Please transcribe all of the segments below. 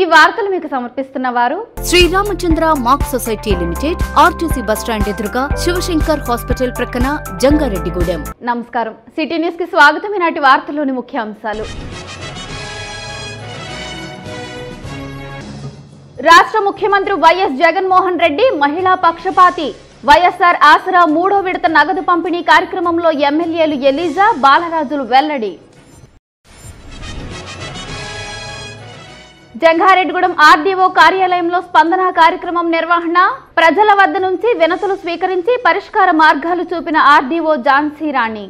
వార్తలు మీకు సమర్పిస్తున్న వారు Sriramachandra mark society limited RTC bus stand ఎదురుగా శివశంకర్ హాస్పిటల్ ప్రక్కన జంగారెడ్డిగూడెం నమస్కారం సిటీ న్యూస్ కి స్వాగతం ఈనాటి వార్తల్లోని ముఖ్య అంశాలు రాష్ట్ర ముఖ్యమంత్రి వైఎస్ జగన్మోహన్ రెడ్డి మహిళా పక్షపాతి వైఎస్ఆర్ ఆసరా మూడో విడత నగదు పంపిణీ కార్యక్రమంలో ఎమ్మెల్యేలు ఎలీజా బాలరాజులు వెల్లడి జంగారెడ్డిగూడెం ఆర్డీఓ కార్యాలయంలో స్పందన కార్యక్రమం నిర్వహణ ప్రజల వద్ద నుంచి వినతులు స్వీకరించి పరిష్కార మార్గాలు చూపిన ఆర్డీఓ ఝాన్సీ రాణి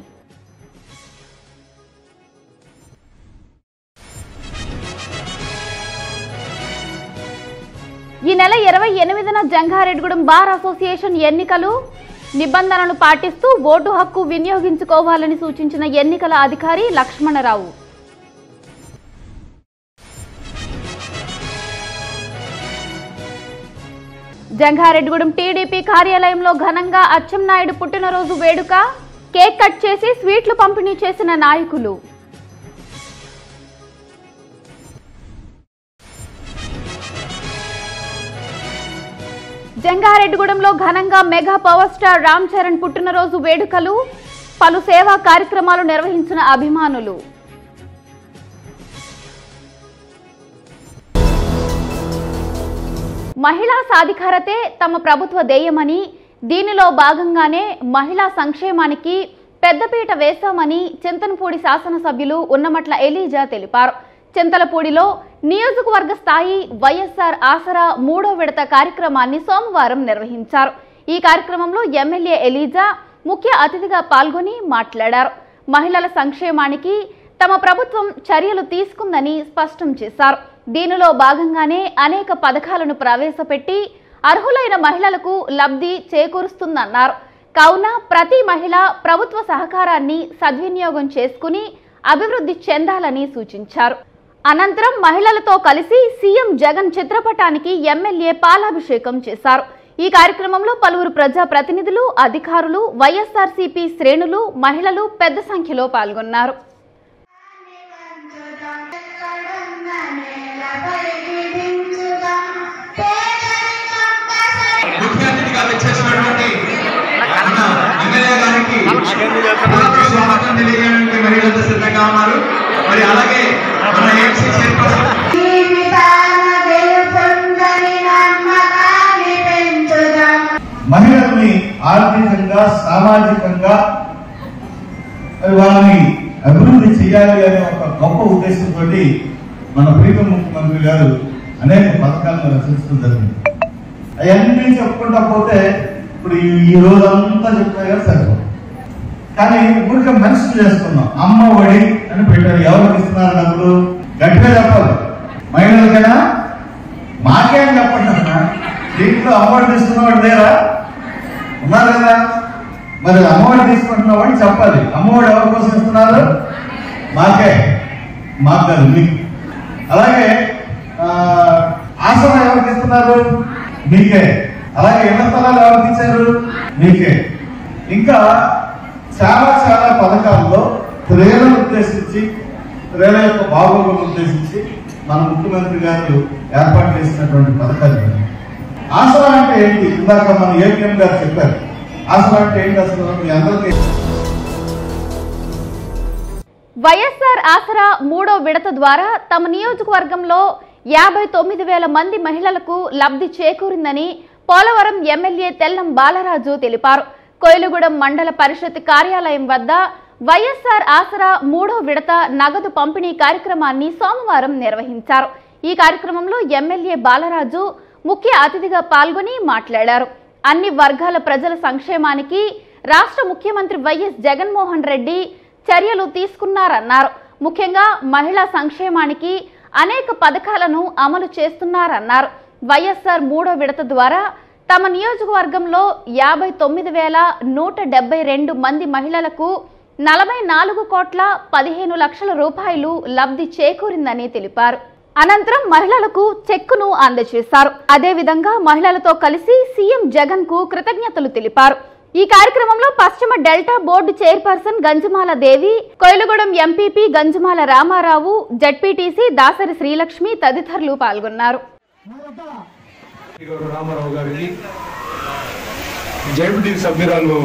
ఈ నెల ఇరవై ఎనిమిదిన జంగారెడ్డిగూడెం బార్ అసోసియేషన్ ఎన్నికలు నిబంధనలు పాటిస్తూ ఓటు హక్కు వినియోగించుకోవాలని సూచించిన ఎన్నికల అధికారి లక్ష్మణరావు జంగారెడ్డిగూడెం టీడీపీ కార్యాలయంలో ఘనంగా అచ్చెన్నాయుడు పుట్టినరోజు వేడుక కేక్ కట్ చేసి స్వీట్లు పంపిణీ చేసిన నాయకులు జంగారెడ్డిగూడెంలో ఘనంగా mega power star Ram Charan పుట్టినరోజు వేడుకలు పలు సేవా కార్యక్రమాలు నిర్వహించిన అభిమానులు మహిళా సాధికారతే తమ ప్రభుత్వ ధ్యేయమని దీనిలో భాగంగానే మహిళా సంక్షేమానికి పెద్దపీట వేశామని చింతనపూడి శాసనసభ్యులు ఉన్నమట్ల ఎలీజా తెలిపారు చింతలపూడిలో నియోజకవర్గ స్థాయి వైఎస్ఆర్ ఆసరా మూడో విడత కార్యక్రమాన్ని సోమవారం నిర్వహించారు ఈ కార్యక్రమంలో ఎమ్మెల్యే ఎలీజా ముఖ్య అతిథిగా పాల్గొని మాట్లాడారు మహిళల సంక్షేమానికి తమ ప్రభుత్వం చర్యలు తీసుకుందని స్పష్టం చేశారు దీనిలో భాగంగానే అనేక పథకాలను ప్రవేశపెట్టి అర్హులైన మహిళలకు లబ్ధి చేకూరుస్తుందన్నారు కావున ప్రతి మహిళ ప్రభుత్వ సహకారాన్ని సద్వినియోగం చేసుకుని అభివృద్ధి చెందాలని సూచించారు అనంతరం మహిళలతో కలిసి సీఎం జగన్ చిత్రపటానికి ఎమ్మెల్యే పాలాభిషేకం చేశారు ఈ కార్యక్రమంలో పలువురు ప్రజా ప్రతినిధులు అధికారులు వైఎస్ఆర్సీపీ శ్రేణులు మహిళలు పెద్ద సంఖ్యలో పాల్గొన్నారు ముఖ్య అతిథిగా వచ్చేసినటువంటి మన ఎమ్మెల్యే గారికి పూర్తి స్వాగతం తెలియజేయడానికి మహిళలతో సిద్ధంగా ఉన్నారు మరి అలాగే మన ఏఎంసీ చైర్పర్సన్ జీవితాన గెలుపొందని నమ్మకాన్ని పెంచుదాం మహిళల్ని ఆర్థికంగా సామాజికంగా మరి వాళ్ళని అభివృద్ధి చేయాలి అనే ఒక గొప్ప ఉద్దేశంతో మన ప్రీత ముఖ్యమంత్రి గారు అనేక పథకాలను రచించడం జరిగింది అవన్నీ చెప్పుకుంటా పోతే ఇప్పుడు ఈ- ఈ రోజంతా చెప్పినా కానీ సరిపోదు కానీ ఊరికే మనిషి చేస్తున్నాం అమ్మ ఒడి అని పెట్టారు ఎవరికి ఇస్తున్నారు డబ్బులు గట్టిగా చెప్పాలి మహిళలకైనా మాకేం చెప్పండి అన్న దీంట్లో అమ్మఒడి తీసుకున్నవాడు లేరా ఉన్నారు కదా మరి అమ్మఒడి తీసుకుంటున్నామని చెప్పాలి అమ్మఒడి ఎవరి కోసం ఇస్తున్నారు మాకే మాకు కాదు మీకు అలాగే ఆ, ఆసనం ఎవరికి ఇస్తున్నారు మీకే అలాగే ఇళ్ల స్థలాలు ఎవరికి ఇచ్చారు మీకే ఇంకా చాలా చాలా పథకాల్లో స్త్రీలను ఉద్దేశించి స్త్రీల యొక్క బాగోగులను ఉద్దేశించి మన ముఖ్యమంత్రి గారు ఏర్పాటు చేసినటువంటి పథకాలు ఇవి. ఆసరా అంటే ఏంటి ఇందాక మన ఏపీఎం గారు చెప్పారు ఆసరా అంటే ఏంటి అసలు మీ అందరికీ వైఎస్ఆర్ ఆసరా మూడో విడత ద్వారా తమ నియోజకవర్గంలో యాభై తొమ్మిది వేల మంది మహిళలకు లబ్ధి చేకూరిందని పోలవరం ఎమ్మెల్యే తెల్లం బాలరాజు తెలిపారు కోయిలగూడెం మండల పరిషత్ కార్యాలయం వద్ద వైఎస్ఆర్ ఆసరా మూడో విడత నగదు పంపిణీ కార్యక్రమాన్ని సోమవారం నిర్వహించారు ఈ కార్యక్రమంలో ఎమ్మెల్యే బాలరాజు ముఖ్య అతిథిగా పాల్గొని మాట్లాడారు అన్ని వర్గాల ప్రజల సంక్షేమానికి రాష్ట్ర ముఖ్యమంత్రి వైఎస్ జగన్మోహన్ రెడ్డి చర్యలు తీసుకున్నారన్నారు ముఖ్యంగా మహిళా సంక్షేమానికి అనేక పథకాలను అమలు చేస్తున్నారన్నారు వైఎస్ఆర్ మూడో విడత ద్వారా తమ నియోజకవర్గంలో యాభై తొమ్మిది వేల నూట డెబ్బై రెండు మంది మహిళలకు నలభై నాలుగు కోట్ల పదిహేను లక్షల రూపాయలు లబ్ధి చేకూరిందని తెలిపారు అనంతరం మహిళలకు చెక్కును అందజేశారు అదేవిధంగా మహిళలతో కలిసి సీఎం జగన్ కు కృతజ్ఞతలు తెలిపారు ఈ కార్యక్రమంలో పశ్చిమ delta board chairperson Ganjamala Devi Koyilagudem MPP Ganjamala Ramarao ZPTC Dasari Srilakshmi తదితరులు పాల్గొన్నారు గౌరవ రామారావు గారికి జైబుటీ సభ్యురాలు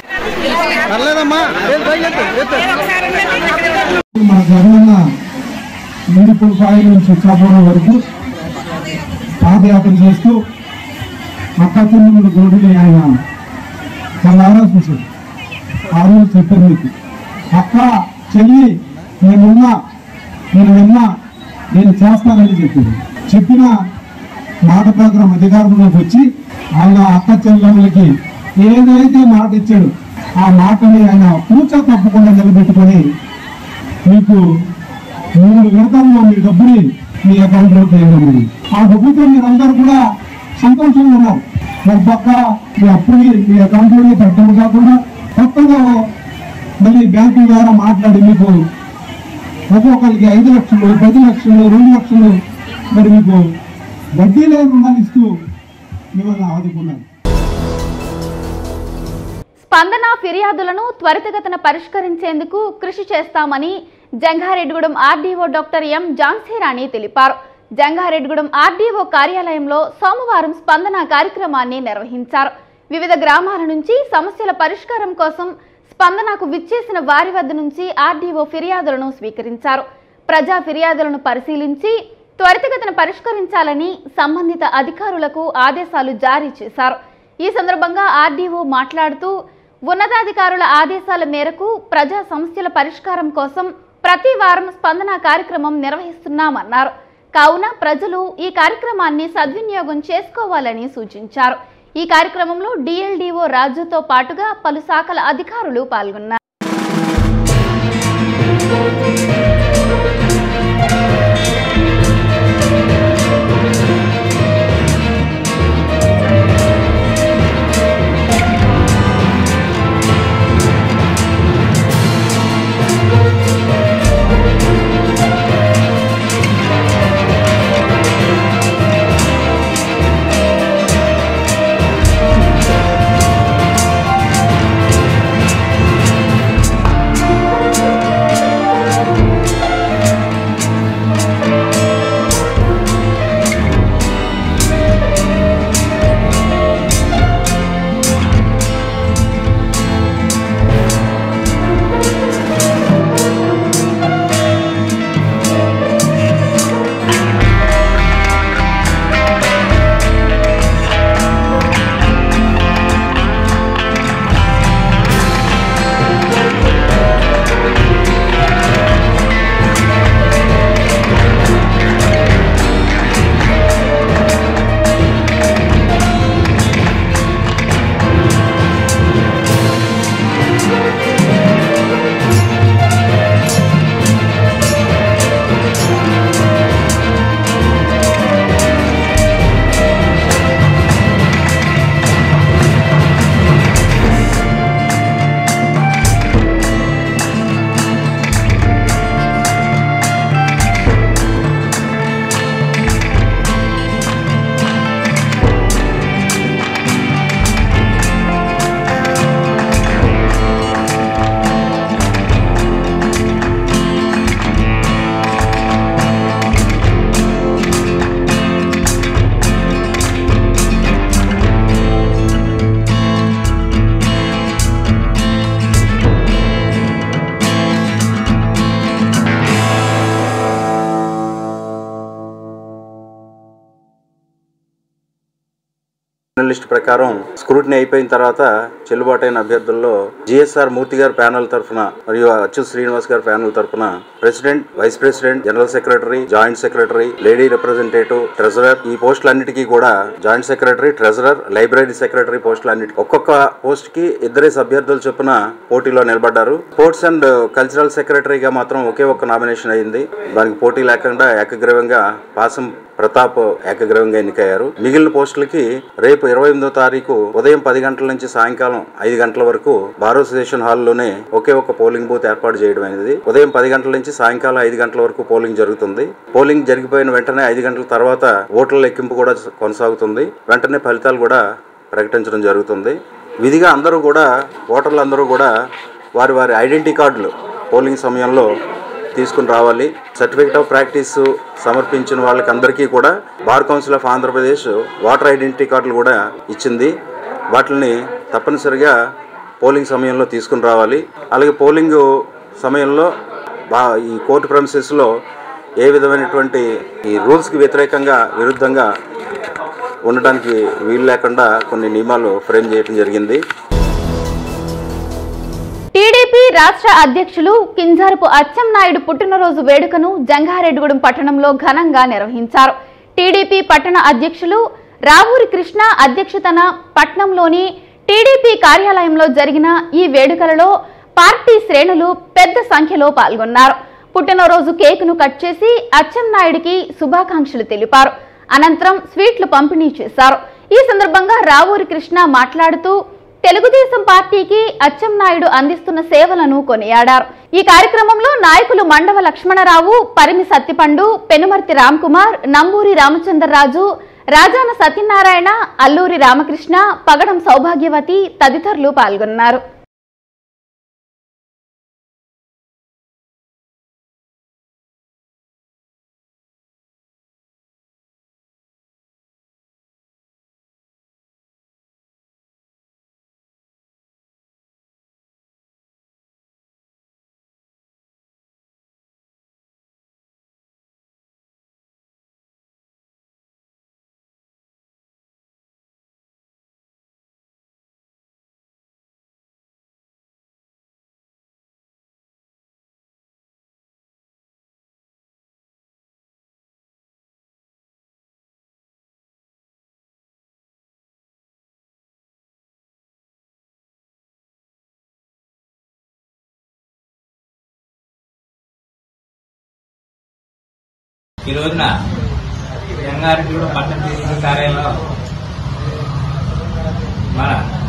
మన జగనన్న నీడిపులపాయ నుంచి ఇచ్చాపురం వరకు పాదయాత్ర చేస్తూ అక్క చెల్లెముల గోడుని ఆయన కళ్ళారా చూశాడు ఆ రోజు చెప్పారు మీకు అక్క చెల్లి నేనున్నా నేను విన్నా నేను చేస్తానని చెప్పాడు చెప్పిన మాట ప్రకారం అధికారంలోకి వచ్చి ఆయన అక్క చెల్లెములకి ఏదైతే మాట ఇచ్చాడు ఆ మాటని ఆయన పూచ తప్పకుండా నిలబెట్టుకొని మీకు మూడు విడతల్లో మీ డబ్బుని మీ అకౌంట్ లో వేయడం ఆ డబ్బుతో మీరందరూ కూడా సంతోషంగా ఉన్నారు ఒక పక్క మీ అప్పుని మీ అకౌంట్ లో పెట్టడం కాకుండా కొత్తగా మళ్ళీ బ్యాంకు ద్వారా మాట్లాడి మీకు ఒక్కొక్కరికి ఐదు లక్షలు పది లక్షలు రెండు లక్షలు మరి మీకు వడ్డీ లేని రుణాలు ఇస్తూ మిమ్మల్ని ఆదుకున్నారు స్పందన ఫిర్యాదులను త్వరితగతిన పరిష్కరించేందుకు కృషి చేస్తామని Jangareddygudem RDO doctor M Jhansirani తెలిపారు జంగారెడ్డిగూడెం ఆర్డీఓ కార్యాలయంలో సోమవారం స్పందన కార్యక్రమాన్ని నిర్వహించారు వివిధ గ్రామాల నుంచి సమస్యల పరిష్కారం కోసం స్పందనకు విచ్చేసిన వారి వద్ద నుంచి ఆర్డీఓ ఫిర్యాదులను స్వీకరించారు ప్రజా ఫిర్యాదులను పరిశీలించి త్వరితగతిన పరిష్కరించాలని సంబంధిత అధికారులకు ఆదేశాలు జారీ చేశారు ఈ సందర్భంగా ఆర్డీఓ మాట్లాడుతూ ఉన్నతాధికారుల ఆదేశాల మేరకు ప్రజా సమస్యల పరిష్కారం కోసం ప్రతి వారం స్పందన కార్యక్రమం నిర్వహిస్తున్నామన్నారు కావున ప్రజలు ఈ కార్యక్రమాన్ని సద్వినియోగం చేసుకోవాలని సూచించారు ఈ కార్యక్రమంలో డిఎల్డిఓ రాజుతో పాటుగా పలు శాఖల అధికారులు పాల్గొన్నారు లిస్ట్ ప్రకారం స్క్రూటినీ అయిపోయిన తర్వాత చెల్లుబాటైన అభ్యర్థుల్లో జిఎస్ఆర్ మూర్తి గారి ప్యానల్ తరఫున మరియు అచ్యుత్ శ్రీనివాస్ గారి ప్యానల్ తరఫున president vice president general secretary joint secretary lady representative treasurer ఈ పోస్టులన్నిటికీ కూడా joint secretary treasurer library secretary పోస్టులన్నిటికీ ఒక్కొక్క పోస్ట్ కి ఇద్దరేసి అభ్యర్థులు చొప్పున పోటీలో నిలబడ్డారు స్పోర్ట్స్ అండ్ కల్చరల్ సెక్రటరీగా మాత్రం ఒకే ఒక్క నామినేషన్ అయింది దానికి పోటీ లేకుండా ఏకగ్రీవంగా పాసం ప్రతాప్ ఏకగ్రీవంగా ఎన్నికయ్యారు మిగిలిన పోస్టులకి రేపు ఇరవై ఎనిమిదో తారీఖు ఉదయం పది గంటల నుంచి సాయంకాలం ఐదు గంటల వరకు బారో స్టేషన్ హాల్లోనే ఒకే ఒక పోలింగ్ బూత్ ఏర్పాటు చేయడం అనేది ఉదయం పది గంటల నుంచి సాయంకాలం ఐదు గంటల వరకు పోలింగ్ జరుగుతుంది పోలింగ్ జరిగిపోయిన వెంటనే ఐదు గంటల తర్వాత ఓట్ల లెక్కింపు కూడా కొనసాగుతుంది వెంటనే ఫలితాలు కూడా ప్రకటించడం జరుగుతుంది విధిగా అందరూ కూడా ఓటర్లు అందరూ కూడా వారి వారి ఐడెంటిటీ కార్డులు పోలింగ్ సమయంలో తీసుకుని రావాలి సర్టిఫికేట్ ఆఫ్ ప్రాక్టీస్ సమర్పించిన వాళ్ళకి అందరికీ కూడా bar council of Andhra Pradesh voter identity కార్డులు కూడా ఇచ్చింది వాటిని తప్పనిసరిగా పోలింగ్ సమయంలో తీసుకుని రావాలి అలాగే పోలింగ్ సమయంలో బా ఈ కోర్టు ప్రమిసెస్లో ఏ విధమైనటువంటి ఈ రూల్స్కి వ్యతిరేకంగా విరుద్ధంగా ఉండడానికి వీలు లేకుండా కొన్ని నియమాలు ఫ్రేమ్ చేయడం జరిగింది టీడీపీ రాష్ట్ర అధ్యక్షులు కింజారపు అచ్చెన్నాయుడు పుట్టినరోజు వేడుకను జంగారెడ్డిగూడెం పట్టణంలో ఘనంగా నిర్వహించారు టీడీపీ పట్టణ అధ్యక్షులు రావూరి కృష్ణ అధ్యక్షతన పట్నంలోని టీడీపీ కార్యాలయంలో జరిగిన ఈ వేడుకలలో పార్టీ శ్రేణులు పెద్ద సంఖ్యలో పాల్గొన్నారు పుట్టినరోజు కేకును కట్ చేసి అచ్చెన్నాయుడికి శుభాకాంక్షలు తెలిపారు అనంతరం స్వీట్లు పంపిణీ చేశారు ఈ సందర్భంగా రావూరి కృష్ణ మాట్లాడుతూ తెలుగుదేశం పార్టీకి అచ్చెన్నాయుడు అందిస్తున్న సేవలను కొనియాడారు ఈ కార్యక్రమంలో నాయకులు మండవ లక్ష్మణరావు పరిమి సత్తిపండు పెనుమర్తి రామ్కుమార్ నంబూరి రామచంద్రరాజు రాజాన సత్యనారాయణ అల్లూరి రామకృష్ణ పగడం సౌభాగ్యవతి తదితరులు పాల్గొన్నారు ఈ రోజున రంగారెడ్డిగూడ పట్టణ టీడీపీ కార్యాలయంలో మన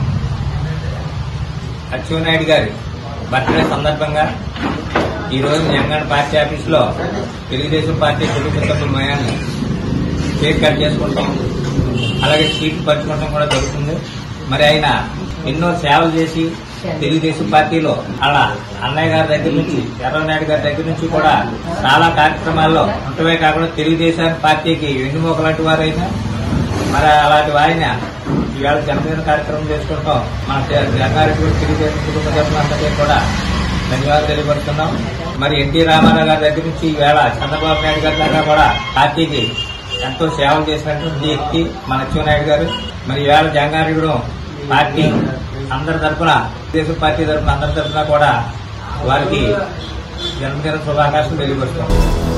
అచ్చెన్నాయుడు గారి బర్త్డే సందర్భంగా ఈ రోజు జంగన్ పార్టీ ఆఫీసులో తెలుగుదేశం పార్టీ కుటుంబ సభ్యుల మయాన్ని కేక్ కట్ చేసుకుంటాం అలాగే సీట్లు పంచుకోవడం కూడా జరుగుతుంది మరి ఆయన ఎన్నో సేవలు చేసి తెలుగుదేశం పార్టీలో అలా అన్నయ్య గారి దగ్గర నుంచి ఎర్రనాయుడు గారి దగ్గర నుంచి కూడా చాలా కార్యక్రమాల్లో ఉంటమే కాకుండా తెలుగుదేశం పార్టీకి వెన్నుమోక లాంటి వారైనా మరి అలాంటి వారిని ఈవేళ జన్మదిన కార్యక్రమం చేసుకుంటాం మన జంగారెడ్డి కూడా తెలుగుదేశం కుటుంబ సభ్యులందరికీ కూడా ధన్యవాదాలు తెలియపరుస్తున్నాం మరి ఎన్టీ రామారావు గారి దగ్గర నుంచి ఈవేళ చంద్రబాబు నాయుడు గారి దాకా కూడా పార్టీకి ఎంతో సేవలు చేసినటువంటి వ్యక్తి మన అచ్చెన్నాయుడు గారు మరి ఈవేళ జంగారెడ్డి పార్టీ అందరి తరఫున తెలుగుదేశం పార్టీ తరఫున అందరి తరఫున కూడా వారికి జన్మదిన శుభాకాంక్షలు తెలియపరుస్తున్నాం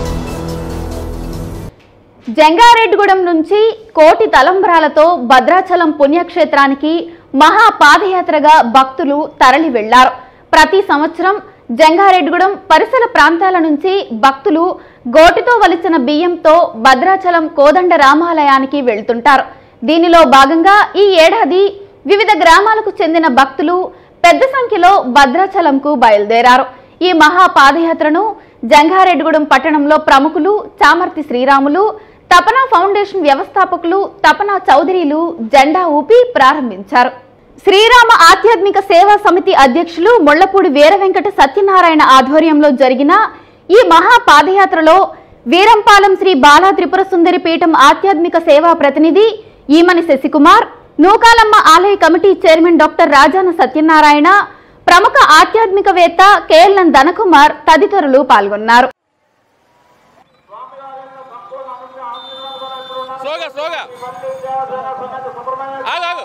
జంగారెడ్డిగూడెం నుంచి కోటి తలంబ్రాలతో భద్రాచలం పుణ్యక్షేత్రానికి మహా పాదయాత్రగా భక్తులు తరలి వెళ్లారు ప్రతి సంవత్సరం జంగారెడ్డిగూడెం పరిసర ప్రాంతాల నుంచి భక్తులు గోటితో వలిచిన బియ్యంతో భద్రాచలం కోదండ రామాలయానికి వెళ్తుంటారు దీనిలో భాగంగా ఈ ఏడాది వివిధ గ్రామాలకు చెందిన భక్తులు పెద్ద సంఖ్యలో భద్రాచలంకు బయలుదేరారు ఈ మహా పాదయాత్రను జంగారెడ్డిగూడెం పట్టణంలో ప్రముఖులు చామర్తి శ్రీరాములు తపనా ఫౌండేషన్ వ్యవస్థాపకులు తపనా చౌదరిలు జెండా ఊపి ప్రారంభించారు శ్రీరామ ఆధ్యాత్మిక సేవా సమితి అధ్యక్షులు ముళ్లపూడి వీర వెంకట సత్యనారాయణ ఆధ్వర్యంలో జరిగిన ఈ మహా పాదయాత్రలో వీరంపాలెం శ్రీ బాలా త్రిపుర సుందరి పీఠం ఆధ్యాత్మిక సేవా ప్రతినిధి ఈమని శశికుమార్ నూకాలమ్మ ఆలయ committee chairman doctor Rajana Satyanarayana ప్రముఖ ఆధ్యాత్మికవేత్త కేఎల్ఎన్ ధనకుమార్ తదితరులు పాల్గొన్నారు స్లోగా స్లోగా ఆగు ఆగు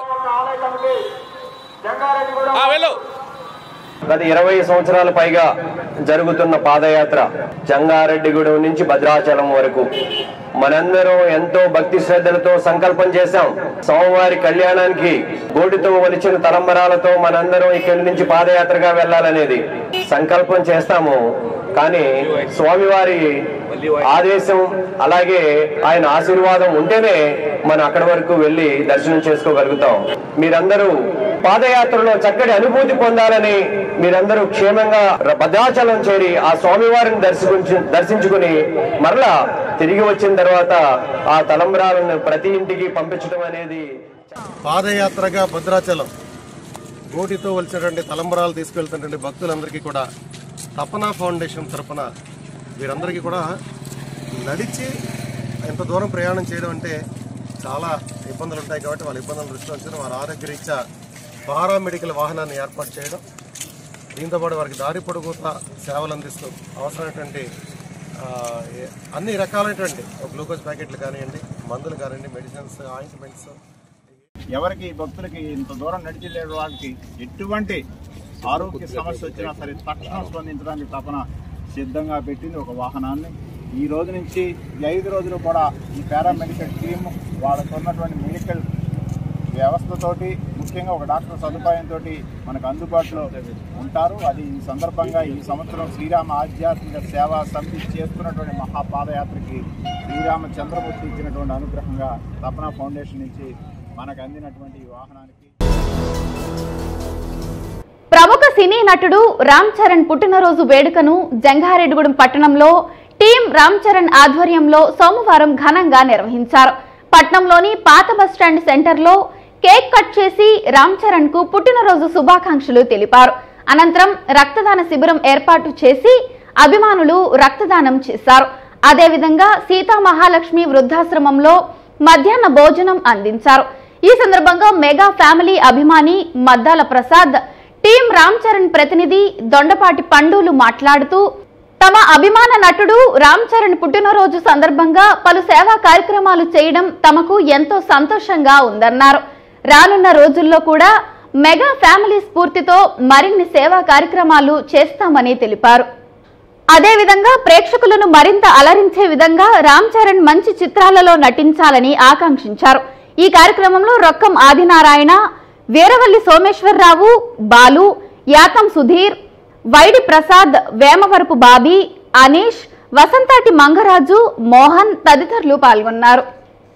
ఆ, వెళ్ళు గత ఇరవై సంవత్సరాల పైగా జరుగుతున్న పాదయాత్ర జంగారెడ్డిగూడెం నుంచి భద్రాచలం వరకు మనందరం ఎంతో భక్తి శ్రద్ధలతో సంకల్పం చేశాం స్వామివారి కళ్యాణానికి గోటితో ఒలిచిన తలంబరాలతో మనందరం ఇక్కడి నుంచి పాదయాత్రగా వెళ్ళాలనేది సంకల్పం చేస్తాము కానీ స్వామివారి ఆదేశం అలాగే ఆయన ఆశీర్వాదం ఉంటేనే మనం అక్కడి వరకు వెళ్ళి దర్శనం చేసుకోగలుగుతాం మీరందరూ పాదయాత్రలో చక్కటి అనుభూతి పొందాలని మీరందరూ క్షేమంగా ర- భద్రాచలం చేరి ఆ స్వామివారిని దర్శించు దర్శించుకుని మరలా తిరిగి వచ్చిన తర్వాత ఆ తలంబరాలను ప్రతి ఇంటికి పంపించడం అనేది పాదయాత్రగా భద్రాచలం గోటితో వచ్చినటువంటి తలంబరాలు తీసుకెళ్తున్నటువంటి భక్తులందరికీ కూడా తపన ఫౌండేషన్ తరపున వీరందరికీ కూడా నడిచి ఎంత దూరం ప్రయాణం చేయడం అంటే చాలా ఇబ్బందులు ఉంటాయి కాబట్టి వాళ్ళ ఇబ్బందులు దృష్టిలో ఉంచుకుని వారి ఆరోగ్యరీత్యా పారామెడికల్ వాహనాన్ని ఏర్పాటు చేయడం దీంతో పాటు వారికి దారి పొడుగుతా సేవలు అందిస్తూ అవసరమైనటువంటి ఆ, ఏ- అన్ని రకాలైనటువంటి గ్లూకోజ్ ప్యాకెట్లు కానివ్వండి మందులు కానివ్వండి మెడిసిన్స్ ఆయింట్మెంట్స్ ఎవరికి భక్తులకి ఇంత దూరం నడిచి లేని వాళ్ళకి ఎటువంటి ఆరోగ్య సమస్య వచ్చినా సరే తక్షణం స్పందించడానికి తపన సిద్ధంగా పెట్టింది ఒక వాహనాన్ని ఈ రోజు నుంచి ఈ ఐదు రోజులు కూడా ఈ పారామెడికల్ టీమ్ వాళ్ళకు ఉన్నటువంటి మెడికల్ వ్యవస్థతోటి ముఖ్యంగా ఒక డాక్టర్ సదుపాయంతో మనకు అందుబాటులో ఉంటారు అది ఈ సందర్భంగా ఈ సంవత్సరం శ్రీరామ ఆధ్యాత్మిక సేవా సమితి చేస్తున్నటువంటి మహాపాదయాత్రకి శ్రీరామ చంద్రమూర్తి ఇచ్చినటువంటి అనుగ్రహంగా తపన ఫౌండేషన్ నుంచి మనకు అందినటువంటి ఈ వాహనానికి ప్రముఖ సినీ నటుడు రామ్ చరణ్ పుట్టినరోజు వేడుకను జంగారెడ్డిగూడెం పట్టణంలో టీం రామ్ చరణ్ ఆధ్వర్యంలో సోమవారం ఘనంగా నిర్వహించారు పట్నంలోని పాత బస్టాండ్ సెంటర్లో కేక్ కట్ చేసి రామ్ చరణ్ కు పుట్టినరోజు శుభాకాంక్షలు తెలిపారు అనంతరం రక్తదాన శిబిరం ఏర్పాటు చేసి అభిమానులు రక్తదానం చేశారు అదేవిధంగా సీతా మహాలక్ష్మి వృద్ధాశ్రమంలో మధ్యాహ్న భోజనం అందించారు ఈ సందర్భంగా మెగా ఫ్యామిలీ అభిమాని మద్దాల ప్రసాద్ టీం రామ్ చరణ్ ప్రతినిధి దొండపాటి పండులు మాట్లాడుతూ తమ అభిమాన నటుడు రామ్ చరణ్ పుట్టినరోజు సందర్భంగా పలు సేవా కార్యక్రమాలు చేయడం తమకు ఎంతో సంతోషంగా ఉందన్నారు రానున్న రోజుల్లో కూడా మెగా ఫ్యామిలీ స్ఫూర్తితో మరిన్ని సేవా కార్యక్రమాలు చేస్తామని తెలిపారు అదేవిధంగా ప్రేక్షకులను మరింత అలరించే విధంగా రామ్ చరణ్ మంచి చిత్రాలలో నటించాలని ఆకాంక్షించారు ఈ కార్యక్రమంలో రొక్కం ఆదినారాయణ వీరవల్లి సోమేశ్వరరావు బాలు యాతం సుధీర్ వైడి ప్రసాద్ వేమవరపు బాబీ అనీష్ వసంతాటి మంగరాజు మోహన్ తదితరులు పాల్గొన్నారు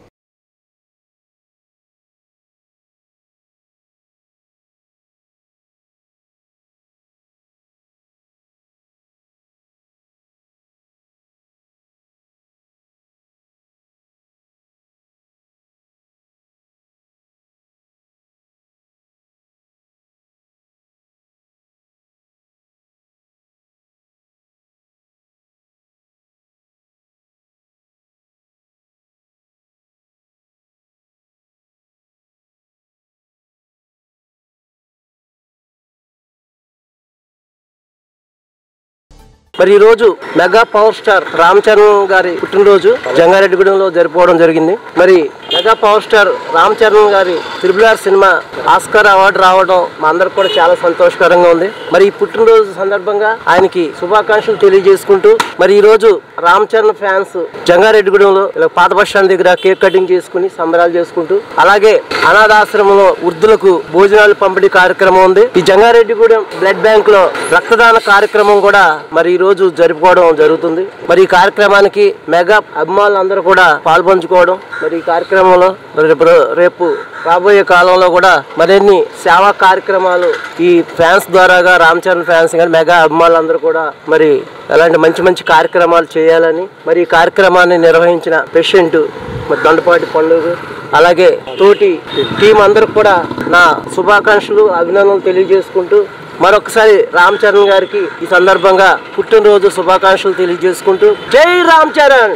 మరి ఈ రోజు mega power star Ram Charan గారి పుట్టినరోజు జంగారెడ్డిగూడెంలో జరుపుకోవడం జరిగింది మరి mega power star Ram Charan గారి triple R cinema Oscar award రావడం మా అందరికి కూడా చాలా సంతోషకరంగా ఉంది మరి ఈ పుట్టినరోజు సందర్భంగా ఆయనకి శుభాకాంక్షలు తెలియజేసుకుంటూ మరి ఈ రోజు రామ్ చరణ్ ఫ్యాన్స్ జంగారెడ్డిగూడెంలో ఇలా పాత బస్ స్టాండ్ దగ్గర కేక్ కటింగ్ చేసుకుని సంబరాలు చేసుకుంటూ అలాగే అనాథాశ్రమంలో వృద్ధులకు భోజనాలు పంపిణీ కార్యక్రమం ఉంది ఈ జంగారెడ్డిగూడెం బ్లడ్ బ్యాంక్ లో రక్తదాన కార్యక్రమం కూడా మరి ఈ రోజు జరుపుకోవడం జరుగుతుంది మరి ఈ కార్యక్రమానికి మెగా అభిమానులు అందరూ కూడా పాల్పంచుకోవడం మరి ఈ కార్యక్రమంలో మరి రేపు రేపు రాబోయే కాలంలో కూడా మరిన్ని సేవా కార్యక్రమాలు ఈ ఫ్యాన్స్ ద్వారాగా రామ్ చరణ్ ఫ్యాన్స్ కానీ మెగా అభిమానులు అందరూ కూడా మరి అలాంటి మంచి మంచి కార్యక్రమాలు చేయాలని మరి ఈ కార్యక్రమాన్ని నిర్వహించిన ప్రెసిడెంట్ మరి దొండపాటి పండుగ అలాగే తోటి టీం అందరికి కూడా నా శుభాకాంక్షలు అభినందనలు తెలియజేసుకుంటూ మరొకసారి రామ్ చరణ్ గారికి ఈ సందర్భంగా పుట్టినరోజు శుభాకాంక్షలు తెలియజేసుకుంటూ జై రామ్ చరణ్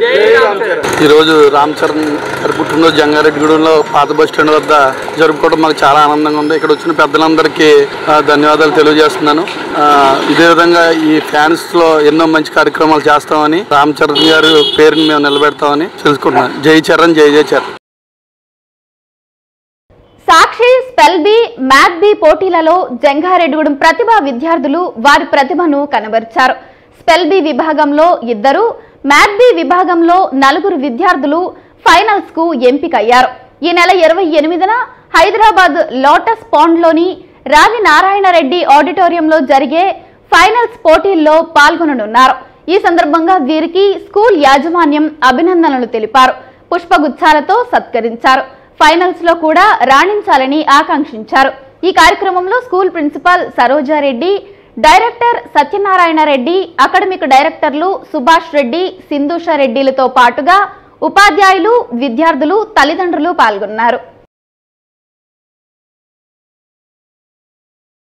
ఈ రోజు రామ్ చరణ్ గారి పుట్టినరోజు జంగారెడ్డిగూడెంలో పాత బస్ స్టాండ్ వద్ద జరుపుకోవడం మాకు చాలా ఆనందంగా ఉంది ఇక్కడ వచ్చిన పెద్దలందరికీ ఆ, ధన్యవాదాలు తెలియజేస్తున్నాను ఆ, ఇదే విధంగా ఈ ఫ్యాన్స్ లో ఎన్నో మంచి కార్యక్రమాలు చేస్తామని రామ్ చరణ్ గారి పేరుని మేము నిలబెడతామని తెలుసుకుంటున్నాను జై చరణ్ జై జై Charan Sakshi spell bee math bee పోటీలలో జంగారెడ్డిగూడెం ప్రతిభా విద్యార్థులు వారి ప్రతిభను కనబరిచారు స్పెల్ బి విభాగంలో ఇద్దరు మ్యాథ్ బి విభాగంలో నలుగురు విద్యార్థులు ఫైనల్స్ కు ఎంపికయ్యారు ఈ నెల ఇరవై ఎనిమిదిన హైదరాబాద్ లోటస్ పాండ్లోని రావి నారాయణరెడ్డి ఆడిటోరియంలో జరిగే ఫైనల్స్ పోటీల్లో పాల్గొననున్నారు ఈ సందర్భంగా వీరికి స్కూల్ యాజమాన్యం అభినందనలు తెలిపారు పుష్పగుచ్చాలతో సత్కరించారు ఫైనల్స్ లో కూడా రాణించాలని ఆకాంక్షించారు ఈ కార్యక్రమంలో school principal Saroja Reddy director Satyanarayana Reddy academic డైరెక్టర్లు సుభాష్ రెడ్డి సింధూష రెడ్డిలతో పాటుగా ఉపాధ్యాయులు విద్యార్థులు తల్లిదండ్రులు పాల్గొన్నారు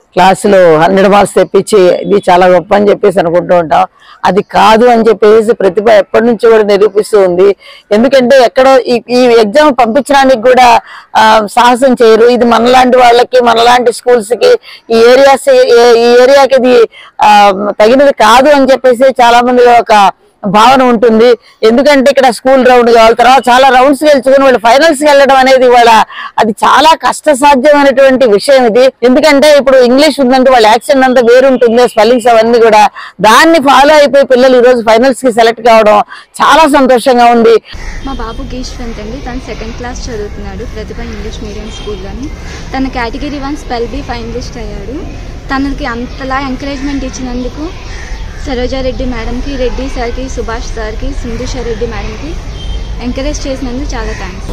క్లాసులో హండ్రెడ్ మార్క్స్ తెప్పించి ఇది చాలా గొప్ప అని చెప్పేసి అనుకుంటూ ఉంటాం అది కాదు అని చెప్పేసి ప్రతిభ ఎప్పటి నుంచి కూడా నిరూపిస్తూ ఉంది ఎందుకంటే ఎక్కడో ఈ ఈ ఎగ్జామ్ పంపించడానికి కూడా ఆ, సాహసం చేయరు ఇది మనలాంటి వాళ్ళకి మనలాంటి స్కూల్స్ కి ఈ ఏరియాస్ ఈ ఏరియాకి ఇది ఆ, తగినది కాదు అని చెప్పేసి చాలా మందిలో ఒక భావన ఉంటుంది ఎందుకంటే ఇక్కడ స్కూల్ రౌండ్ కావాలి తర్వాత చాలా రౌండ్స్ గెలుచుకుని వాళ్ళు ఫైనల్స్ వెళ్ళడం అనేది వాళ్ళ అది చాలా కష్టసాధ్యమైనటువంటి విషయం ఇది ఎందుకంటే ఇప్పుడు ఇంగ్లీష్ ఉందంటే వాళ్ళ యాక్షన్ అంతా వేరుంటుంది స్పెల్లింగ్స్ అవన్నీ కూడా దాన్ని ఫాలో అయిపోయి పిల్లలు ఈ రోజు ఫైనల్స్ కి సెలెక్ట్ కావడం చాలా సంతోషంగా ఉంది మా బాబు గీష్వంత్ అండి తను సెకండ్ క్లాస్ చదువుతున్నాడు ప్రతిభ ఇంగ్లీష్ మీడియం స్కూల్లోని తన category one spell bee finalist అయ్యాడు తనకి అంతలా ఎంకరేజ్మెంట్ ఇచ్చినందుకు సరోజారెడ్డి మేడంకి రెడ్డి సార్కి సుభాష్ సార్కి సింధుష రెడ్డి మేడంకి ఎంకరేజ్ చేసినందుకు చాలా థ్యాంక్స్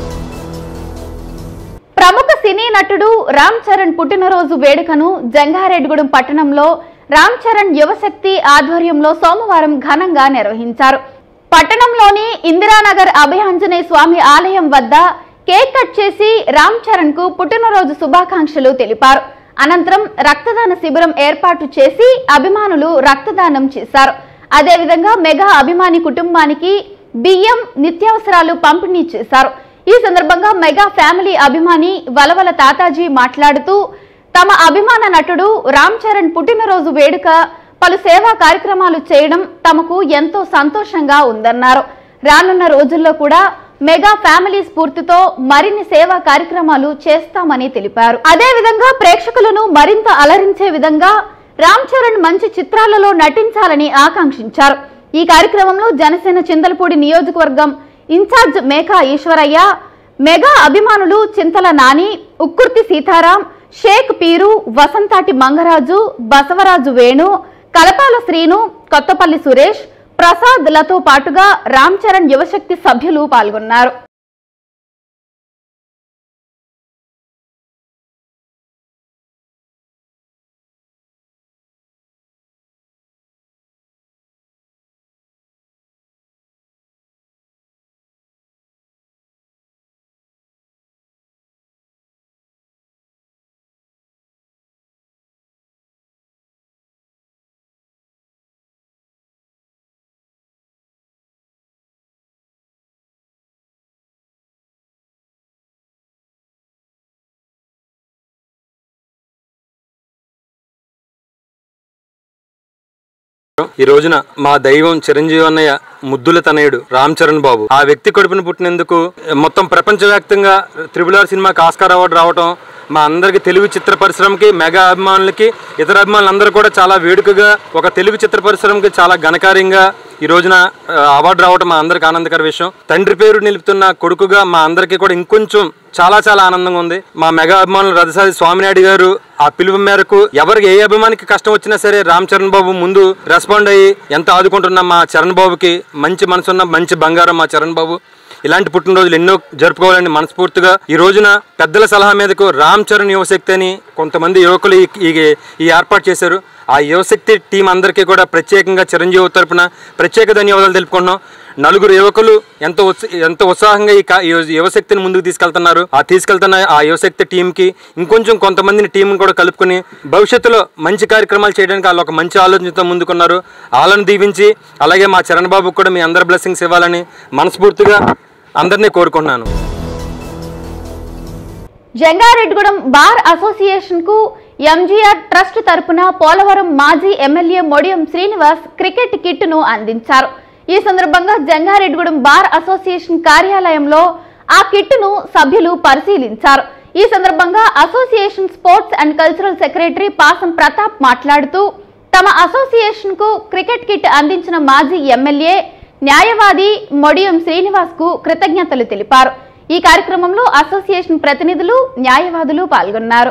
ప్రముఖ సినీ నటుడు రామ్ చరణ్ పుట్టినరోజు వేడుకను జంగారెడ్డిగూడెం పట్టణంలో రామ్ చరణ్ యువశక్తి ఆధ్వర్యంలో సోమవారం ఘనంగా నిర్వహించారు పట్టణంలోని ఇందిరానగర్ అభయాంజనేయ స్వామి ఆలయం వద్ద కేక్ కట్ చేసి రామ్ చరణ్ కు పుట్టినరోజు శుభాకాంక్షలు తెలిపారు అనంతరం రక్తదాన శిబిరం ఏర్పాటు చేసి అభిమానులు రక్తదానం చేశారు అదేవిధంగా మెగా అభిమాని కుటుంబానికి బియ్యం నిత్యావసరాలు పంపిణీ చేశారు ఈ సందర్భంగా మెగా ఫ్యామిలీ అభిమాని వలవల తాతాజీ మాట్లాడుతూ తమ అభిమాన నటుడు రామ్ చరణ్ పుట్టినరోజు వేడుక పలు సేవా కార్యక్రమాలు చేయడం తమకు ఎంతో సంతోషంగా ఉందన్నారు రానున్న రోజుల్లో కూడా మెగా ఫ్యామిలీ స్ఫూర్తితో మరిన్ని సేవా కార్యక్రమాలు చేస్తామని తెలిపారు అదేవిధంగా ప్రేక్షకులను మరింత అలరించే విధంగా రామ్ చరణ్ మంచి చిత్రాలలో నటించాలని ఆకాంక్షించారు ఈ కార్యక్రమంలో జనసేన చింతలపూడి నియోజకవర్గం ఇన్ఛార్జ్ మేఘా ఈశ్వరయ్య మెగా అభిమానులు చింతల నాని ఉక్కుర్తి సీతారాం షేక్ పీరు వసంతాటి మంగరాజు బసవరాజు వేణు కలపాల శ్రీను కొత్తపల్లి సురేష్ ప్రసాద్ లతో పాటుగా రామ్ చరణ్ యువశక్తి సభ్యులు పాల్గొన్నారు ఈ రోజున మా దైవం చిరంజీవి అన్నయ్య ముద్దుల తనయుడు రామ్ చరణ్ బాబు ఆ వ్యక్తి కడుపున పుట్టినందుకు మొత్తం ప్రపంచవ్యాప్తంగా త్రిబుల్ ఆర్ సినిమాకి ఆస్కార్ అవార్డు రావటం మా అందరికి తెలుగు చిత్ర పరిశ్రమకి మెగా అభిమానులకి ఇతర అభిమానులందరూ కూడా చాలా వేడుకగా ఒక తెలుగు చిత్ర పరిశ్రమకి చాలా ఘనకార్యంగా ఈ రోజున ఆ, అవార్డు రావటం మా అందరికి ఆనందకర విషయం తండ్రి పేరు నిలుపుతున్న కొడుకుగా మా అందరికీ కూడా ఇంకొంచెం చాలా చాలా ఆనందంగా ఉంది మా మెగా అభిమానులు రథసారి స్వామినాయుడు గారు ఆ పిలుపు మేరకు ఎవరికి ఏ అభిమానికి కష్టం వచ్చినా సరే రామ్ చరణ్ బాబు ముందు రెస్పాండ్ అయ్యి ఎంత ఆదుకుంటున్న మా చరణ్ బాబుకి మంచి మనసున్న మంచి బంగారం మా చరణ్ బాబు ఇలాంటి పుట్టినరోజులు ఎన్నో జరుపుకోవాలని మనస్ఫూర్తిగా ఈ రోజున పెద్దల సలహా మీదకు రామ్ చరణ్ యువశక్తి అని కొంతమంది యువకులు ఈ- ఈ ఈ ఏర్పాటు చేశారు ఆ యువశక్తి టీం అందరికీ కూడా ప్రత్యేకంగా చిరంజీవి తరపున ప్రత్యేక ధన్యవాదాలు తెలుపుకుంటున్నాం నలుగురు యువకులు ఎంతో ఉత్స- ఎంతో ఉత్సాహంగా ఈ కా- ఈ యువశక్తిని ముందుకు తీసుకెళ్తున్నారు ఆ తీసుకెళ్తున్న ఆ యువశక్తి టీంకి ఇంకొంచెం కొంతమందిని టీంని కూడా కలుపుకొని భవిష్యత్తులో మంచి కార్యక్రమాలు చేయడానికి వాళ్ళు ఒక మంచి ఆలోచనతో ముందుకున్నారు వాళ్ళని దీవించి అలాగే మా చరణ్ బాబుకు కూడా మీ అందరి బ్లెస్సింగ్స్ ఇవ్వాలని మనస్ఫూర్తిగా అందరినీ కోరుకుంటున్నాను జంగారెడ్డిగూడెం బార్ అసోసియేషన్ కు ఎంజీఆర్ ట్రస్ట్ తరపున పోలవరం మాజీ MLA Modiyam Srinivas cricket kit ను అందించారు ఈ సందర్భంగా జంగారెడ్డిగూడెం బార్ అసోసియేషన్ కార్యాలయంలో ఆ కిట్ ను సభ్యులు పరిశీలించారు ఈ సందర్భంగా association sports and cultural secretary Pasam Pratap మాట్లాడుతూ తమ అసోసియేషన్ కు క్రికెట్ కిట్ అందించిన మాజీ ఎమ్మెల్యే న్యాయవాది మొడియం శ్రీనివాస్ కు కృతజ్ఞతలు తెలిపారు ఈ కార్యక్రమంలో అసోసియేషన్ ప్రతినిధులు న్యాయవాదులు పాల్గొన్నారు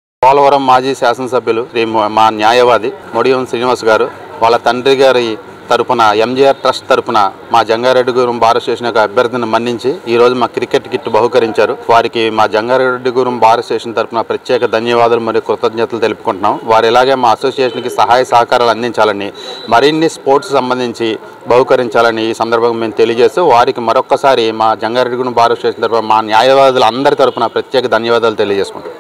పోలవరం మాజీ శాసనసభ్యులు శ్రీ మొ- మా న్యాయవాది మొడియం శ్రీనివాస్ గారు వాళ్ళ తండ్రి గారి తరపున ఎంజీఆర్ ట్రస్ట్ తరపున మా జంగారెడ్డిగూడెం భారత స్టేషన్ యొక్క అభ్యర్థిని మన్నించి ఈ రోజు మా క్రికెట్ కిట్ బహుకరించారు వారికి మా జంగారెడ్డిగూడెం భారత స్టేషన్ తరపున ప్రత్యేక ధన్యవాదాలు మరియు కృతజ్ఞతలు తెలుపుకుంటున్నాం వారు ఇలాగే మా అసోసియేషన్కి సహాయ సహకారాలు అందించాలని మరిన్ని స్పోర్ట్స్ సంబంధించి బహుకరించాలని ఈ సందర్భంగా మేము తెలియజేస్తూ వారికి మరొక్కసారి మా జంగారెడ్డిగూడెం భారత స్టేషన్ తరపున మా న్యాయవాదులు అందరి తరపున ప్రత్యేక ధన్యవాదాలు తెలియజేసుకుంటాం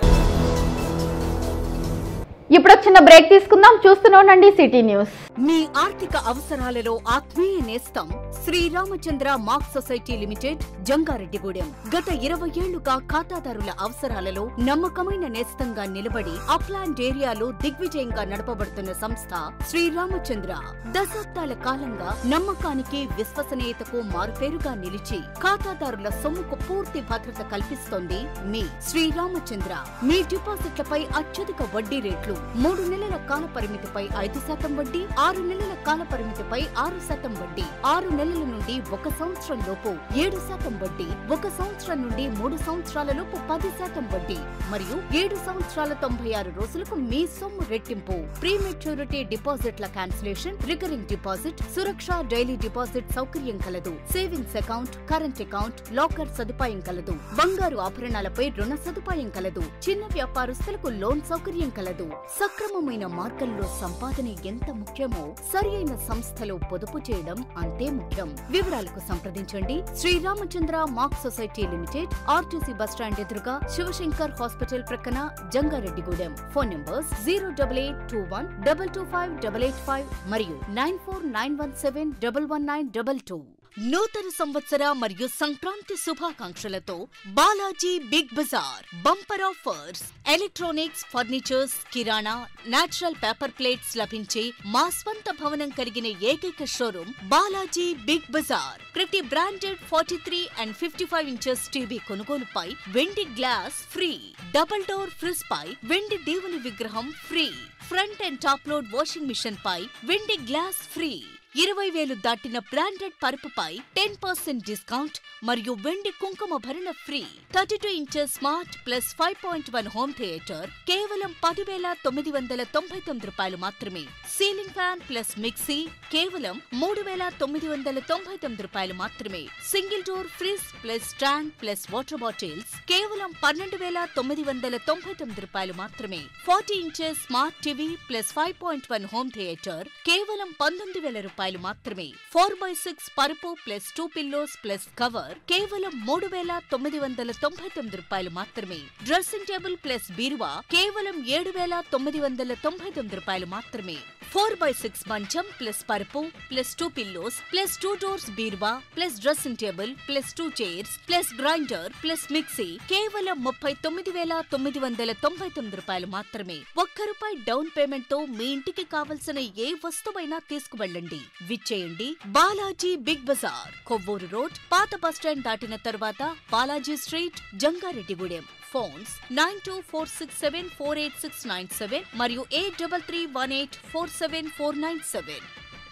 ఇప్పుడు చిన్న బ్రేక్ తీసుకుందాం చూస్తూనే ఉండండి సిటీ న్యూస్ మీ ఆర్థిక అవసరాలలో ఆత్మీయ నేస్తం Sriramachandra mark society limited Jangareddygudem గత ఇరవై ఏళ్లుగా ఖాతాదారుల అవసరాలలో నమ్మకమైన నేస్తంగా నిలబడి అప్లాండ్ ఏరియాలో దిగ్విజయంగా నడపబడుతున్న సంస్థ శ్రీరామచంద్ర దశాబ్దాల కాలంగా నమ్మకానికి విశ్వసనీయతకు మారుపేరుగా నిలిచి ఖాతాదారుల సొమ్ముకు పూర్తి భద్రత కల్పిస్తోంది మీ శ్రీరామచంద్ర మీ డిపాజిట్లపై అత్యధిక వడ్డీ రేట్లు మూడు నెలల కాల పరిమితిపై ఐదు శాతం వడ్డీ ఆరు నెలల కాల పరిమితిపై ఆరు శాతం వడ్డీ ఆరు నెలల నుండి ఒక సంవత్సరం లోపు ఏడు శాతం వడ్డీ ఒక సంవత్సరం నుండి మూడు సంవత్సరాల లోపు పది శాతం వడ్డీ మరియు ఏడు సంవత్సరాల తొంభై ఆరు రోజులకు మీ సొమ్ము రెట్టింపు ప్రీమెచ్యూరిటీ డిపాజిట్ల cancellation recurring deposit Suraksha daily deposit సౌకర్యం కలదు savings account current account locker సదుపాయం కలదు బంగారు ఆభరణాలపై రుణ సదుపాయం కలదు చిన్న వ్యాపారస్తులకు లోన్ సౌకర్యం కలదు సక్రమమైన మార్గంలో సంపాదన ఎంత ముఖ్యమో సరి అయిన సంస్థలో పొదుపు చేయడం అంతే ముఖ్యం వివరాలకు సంప్రదించండి Sriramachandra mark society limited RTC bus stand ఎదురుగా శివశంకర్ హాస్పిటల్ ప్రక్కన Jangareddygudem phone numbers zero double eight two one double two five double eight five మరియు nine four nine one seven double one nine double two నూతన సంవత్సర మరియు సంక్రాంతి శుభాకాంక్షలతో Balaji big bazaar bumper offers electronics furnitures కిరాణా natural paper plates లభించే మా స్వంత భవనం కలిగిన ఏకైక షోరూమ్ బాలాజీ బిగ్ బజార్ ప్రతి branded forty three and fifty five inches TV కొనుగోలుపై వెండి glass free double door fridge పై వెండి దేవుని విగ్రహం free front and top load washing machine పై వెండి గ్లాస్ ఫ్రీ ఇరవై వేలు దాటిన బ్రాండెడ్ పరుపుపై టెన్ పర్సెంట్ డిస్కౌంట్ మరియు వెండి కుంకుమ భరణ free thirty two inches smart plus five point one home theatre కేవలం పదివేల తొమ్మిది వందల తొంభై తొమ్మిది రూపాయలు మాత్రమే సీలింగ్ ఫ్యాన్ ప్లస్ మిక్సీ కేవలం మూడు వేల తొమ్మిది వందల తొంభై తొమ్మిది రూపాయలు మాత్రమే single door fridge plus stand plus water bottles కేవలం పన్నెండు వేల తొమ్మిది వందల తొంభై తొమ్మిది రూపాయలు మాత్రమే forty inches smart TV plus five point one home theatre కేవలం పంతొమ్మిది వేల రూపాయలు మాత్రమే ఫోర్ బై సిక్స్ పరుపు plus two pillows plus cover కేవలం మూడు వేల తొమ్మిది వందల తొంభై తొమ్మిది రూపాయలు మాత్రమే డ్రెస్సింగ్ టేబుల్ ప్లస్ బీరువా కేవలం ఏడు వేల తొమ్మిది వందల తొంభై తొమ్మిది రూపాయలు మాత్రమే ఫోర్ బై సిక్స్ మంచం ప్లస్ పరుపు plus two pillows plus two doors బీరువా plus dressing table plus two chairs plus grinder plus mixie కేవలం ముప్పై తొమ్మిది వేల తొమ్మిది వందల తొంభై తొమ్మిది రూపాయలు మాత్రమే ఒక్క రూపాయి డౌన్ పేమెంట్ తో మీ ఇంటికి కావలసిన ఏ వస్తువైనా తీసుకువెళ్ళండి విచ్చేయండి Balaji big bazaar Kovvuru road పాత బస్టాండ్ దాటిన తర్వాత Balaji street Jangareddygudem phones nine two four six seven four eight six nine seven మరియు eight double three one eight four seven four nine seven